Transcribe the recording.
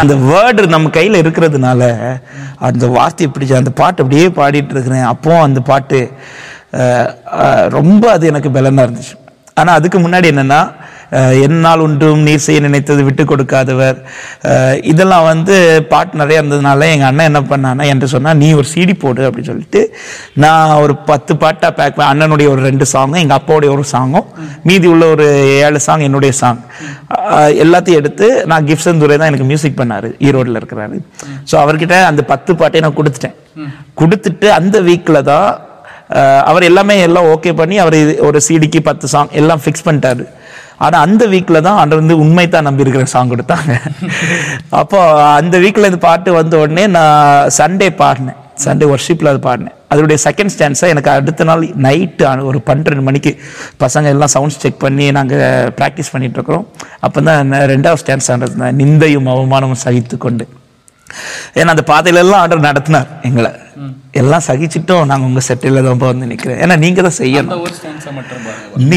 அந்த வேர்டு நம்ம கையில் இருக்கிறதுனால அந்த வார்த்தையை பிடிச்ச அந்த பாட்டு அப்படியே பாடிட்டு இருக்கிறேன் அப்போ அந்த பாட்டு அஹ், அஹ், ரொம்ப அது எனக்கு பலனாக இருந்துச்சு ஆனால் அதுக்கு முன்னாடி என்னன்னா அஹ், என்னால் ஒன்றும் நீர் செய்ய நினைத்தது விட்டு கொடுக்காதவர் அஹ், இதெல்லாம் வந்து பாட்டு நிறைய இருந்ததுனால எங்கள் அண்ணன் என்ன பண்ணான்னா என்கிட்ட சொன்னா நீ ஒரு சிடி போடு அப்படின்னு சொல்லிட்டு நான் ஒரு பத்து பாட்டாக பேக் அண்ணனுடைய ஒரு ரெண்டு சாங்கும் எங்கள் அப்பாவுடைய ஒரு சாங்கும் மீதி உள்ள ஒரு ஏழு சாங் என்னுடைய சாங் எல்லாத்தையும் எடுத்து நான் கிஃப்ட்ஸன் துரை தான் எனக்கு மியூசிக் பண்ணாரு ஈரோட்டில் இருக்கிறாரு ஸோ அவர்கிட்ட அந்த பத்து பாட்டையும் நான் கொடுத்துட்டேன் கொடுத்துட்டு அந்த வீக்கில் தான் அஹ், அவர் எல்லாமே எல்லாம் ஓகே பண்ணி அவர் இது ஒரு சிடிக்கு பத்து சாங் எல்லாம் ஃபிக்ஸ் பண்ணிட்டாரு ஆனா அந்த வீக்ல தான் அவர் வந்து உண்மை தான் நம்பி இருக்கிற சாங் கொடுத்தாங்க அப்போ அந்த வீக்ல இந்த பாட்டு வந்த உடனே நான் சண்டே பாடினேன் சண்டே ஒர்ஷிப்ல அது பாடினேன் அதோடைய செகண்ட் ஸ்டான்ஸை எனக்கு அடுத்த நாள் நைட்டு ஒரு பன்னிரெண்டு மணிக்கு பசங்க எல்லாம் சவுண்ட்ஸ் செக் பண்ணி நாங்கள் ப்ராக்டிஸ் பண்ணிட்டு இருக்கிறோம் அப்போ தான் ரெண்டாவது ஸ்டான்ஸ் ஆனது நிந்தையும் அவமானமும் சகித்து கொண்டு ஏன்னா அந்த பாதையில எல்லாம் ஆர்டர் நடத்தினார் எங்களை எல்லாம் சகிச்சிட்டும் நாங்கள் உங்கள் செட்டில் தான் வந்து நிற்கிறேன் ஏன்னா நீங்கள் தான் செய்யணும் அந்த ஒரு ஸ்டான்ஸை மட்டும் பாருங்க நீ